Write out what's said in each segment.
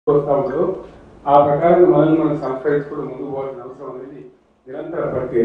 వస్తా ఉండదు ఆ ప్రకారం మనల్ని మనం సంస్కరించుకుంటూ ముందుకు పోవాల్సిన అవసరం అనేది నిరంతర ప్రక్రియ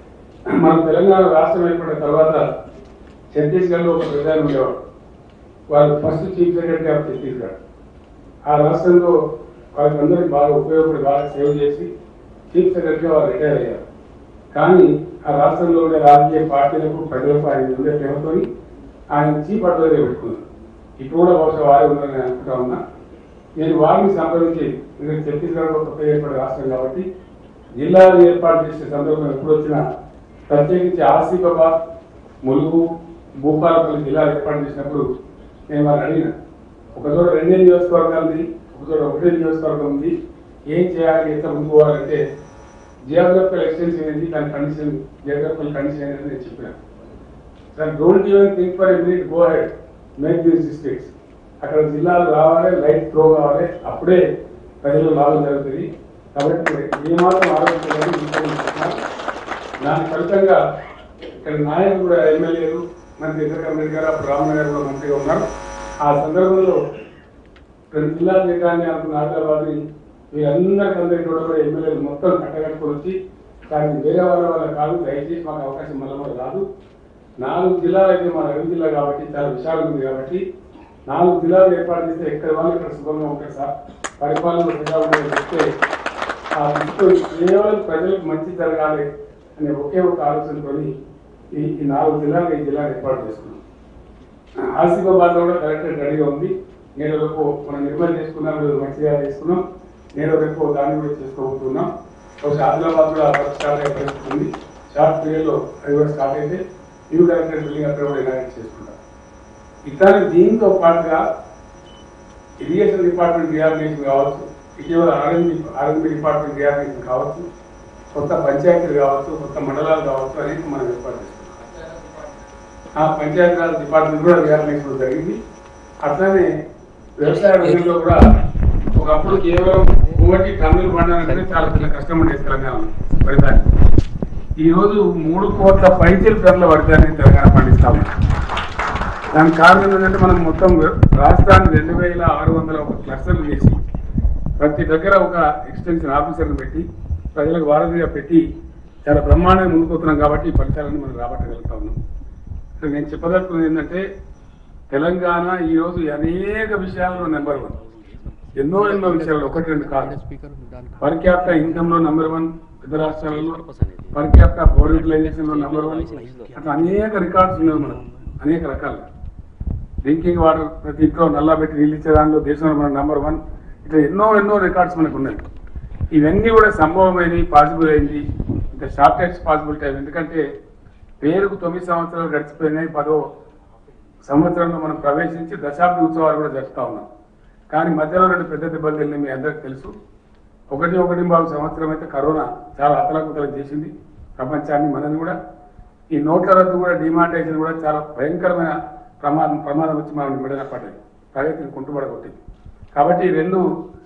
మన తెలంగాణ రాష్ట్రం ఏర్పడిన తర్వాత ఛత్తీస్గఢ్లో ఒక ప్రధాని ఉండేవాడు వాళ్ళు first chief secretary of Chhattisgarh ఆ రాష్ట్రంలో వాళ్ళకందరికి బాగా ఉపయోగపడి బాగా సేవ్ చేసి చీఫ్ సెక్రటరీ వాళ్ళు రిటైర్ అయ్యారు కానీ ఆ రాష్ట్రంలో ఉండే రాజకీయ పార్టీలకు ప్రజలకు ఆయన ఉండే ప్రేమతో ఆయన చీఫ్ అడ్వైజర్ పెట్టుకున్నారు ఇప్పుడు కూడా బహుశా వారే ఉన్నారని నేను అనుకుంటా ఉన్నా నేను వారిని సంప్రదించి ఎందుకంటే ఛత్తీస్గఢ్ ఒక కొత్త ఏర్పడే రాష్ట్రం కాబట్టి జిల్లాలు ఏర్పాటు చేసే సందర్భం ఎప్పుడు వచ్చినా ప్రత్యేకించి ఆసిఫాబాద్ ములుగు భూపాలపల్లి జిల్లాలు ఏర్పాటు చేసినప్పుడు నేను వారిని అడిగిన ఒక చోట రెండే నియోజకవర్గాలు ఉంది ఒక చోట ఒకటే నియోజకవర్గం ఉంది ఏం చేయాలి ఎంత ముందు పోవాలంటే జియోగ్రఫికల్ ఎక్స్టెన్షన్ ఏంటి దాని కండిషన్ జియోగ్రఫికల్ కండిషన్ ఏంటి నేను చెప్పిన sir don't even think for a minute go ahead make these districts అక్కడ జిల్లాలు రావాలి లైట్ ఫ్లో కావాలి అప్పుడే ప్రజలు లాభం జరుగుతుంది కాబట్టి ఏమాత్రం ఆలోచించాలని దాని ఫలితంగా ఇక్కడ నాయకులు కూడా ఎమ్మెల్యేలు మన దగ్గర కమిటీ గారు అప్పుడు రామన్న గారు కూడా మంత్రిగా ఉన్నారు ఆ సందర్భంలో రెండు జిల్లాలు చేయడాన్ని అనుకున్న ఆదిలాబాద్ని వీరందరికీ అందరికీ కూడా కూడా ఎమ్మెల్యేలు మొత్తం కట్టగట్టుకొని వచ్చి కానీ వేరే వాళ్ళ వల్ల కాదు దయచేసి మాకు అవకాశం మళ్ళీ కూడా రాదు నాలుగు జిల్లాలు అయితే మన రవి జిల్లా కాబట్టి చాలా విశాలం ఉంది కాబట్టి నాలుగు జిల్లాలు ఏర్పాటు చేస్తే ఎక్కడ వాళ్ళు ఇక్కడ సుఖంగా ఉంటారు సార్ పరిపాలన ప్రజావుందని చెప్తే ఆ దృష్టితో కేవలం ప్రజలకు మంచి జరగాలి అనే ఒకే ఒక ఆలోచనతో ఈ ఈ నాలుగు జిల్లాలు ఈ జిల్లాను ఏర్పాటు చేసుకున్నాం ఆసిఫాబాద్ లో కూడా కలెక్టర్ రెడీగా ఉంది నేను రేపు మనం నిర్మాణం చేసుకున్నాం ఈరోజు మంచిగా చేసుకున్నాం నేను రేపు దాన్ని కూడా చేసుకోబోతున్నాం బహుశా ఆదిలాబాద్ కూడా వర్క్ స్టార్ట్ అయ్యే పరిస్థితి ఉంది షార్ట్ పీరియడ్ లో అది కూడా స్టార్ట్ అయితే న్యూ కలెక్టర్ బిల్డింగ్ అక్కడ కూడా ఇనాగ్రేట్ చేసుకుంటాం ఇట్లానే దీంతో పాటుగా ఇరిగేషన్ డిపార్ట్మెంట్ రియార్గనైజేషన్ కావచ్చు ఇటీవల ఆర్ఎంబి ఆర్ఎంబి డిపార్ట్మెంట్ రియార్గనైజేషన్ కావచ్చు కొత్త పంచాయతీలు కావచ్చు కొత్త మండలాలు కావచ్చు అనేక మనం ఏర్పాటు చేసుకున్నాం ఆ పంచాయతీరాజ్ డిపార్ట్మెంట్ కూడా రియార్గనైజేషన్ జరిగింది అట్లానే వ్యవసాయ రంగంలో కూడా ఒకప్పుడు కేవలం పువ్వటి టన్నులు పండాలంటే చాలా పెద్ద కష్టం ఉండేది తెలంగాణలో వరిధాన్యం ఈ రోజు మూడు కోట్ల పైచీల టన్నుల వరిధాన్యం తెలంగాణ పండిస్తాము దానికి కారణం ఏంటంటే మనం మొత్తం రాష్ట్రాన్ని రెండు వేల ఆరు వందల ఒక క్లస్టర్లు చేసి ప్రతి దగ్గర ఒక ఎక్స్టెన్షన్ ఆఫీసర్ని పెట్టి ప్రజలకు వారధిగా పెట్టి చాలా బ్రహ్మాండంగా ముందుకుపోతున్నాం కాబట్టి ఈ ఫలితాలను మనం రాబట్టగలుగుతా ఉన్నాం ఇక్కడ నేను చెప్పదలుచుకున్నది ఏంటంటే తెలంగాణ ఈ రోజు అనేక విషయాల్లో నెంబర్ వన్ ఎన్నో ఎన్నో విషయాలు ఒకటి రెండు కాదు పర్ క్యాపిటల్ ఇన్కమ్ లో నెంబర్ వన్ పెద్ద రాష్ట్రాలలో పర్ క్యాపిటల్ పవర్ యూటిలైజేషన్ లో నెంబర్ వన్ అట్లా అనేక రికార్డ్స్ ఉన్నాయి మనం అనేక రకాలు డ్రింకింగ్ వాటర్ ప్రతి ఇంట్లో నల్లా పెట్టి నీళ్ళు ఇచ్చే దానిలో దేశంలో మన నెంబర్ వన్ ఇట్లా ఎన్నో ఎన్నో రికార్డ్స్ మనకు ఉన్నాయి ఇవన్నీ కూడా సంభవమైనవి పాసిబుల్ అయింది ఇంత షార్టెస్ట్ పాసిబిలిటీ అయింది ఎందుకంటే పేరుకు తొమ్మిది సంవత్సరాలు గడిచిపోయినాయి పదో సంవత్సరంలో మనం ప్రవేశించి దశాబ్ది ఉత్సవాలు కూడా జరుపుతా ఉన్నాం కానీ మధ్యలో రెండు పెద్ద దెబ్బలు తెలియని మీ అందరికీ తెలుసు ఒకటి ఒకటి బాబు సంవత్సరం అయితే కరోనా చాలా అతలకుతలం చేసింది ప్రపంచాన్ని మనని కూడా ఈ నోట్ల రద్దు కూడా డిమానిటైజేషన్ కూడా చాలా భయంకరమైన ప్రమాదం ప్రమాదం వచ్చి మనం మెడన పడ్డది ప్రగతిని కుంటుపడగొట్టింది కాబట్టి ఈ రెండు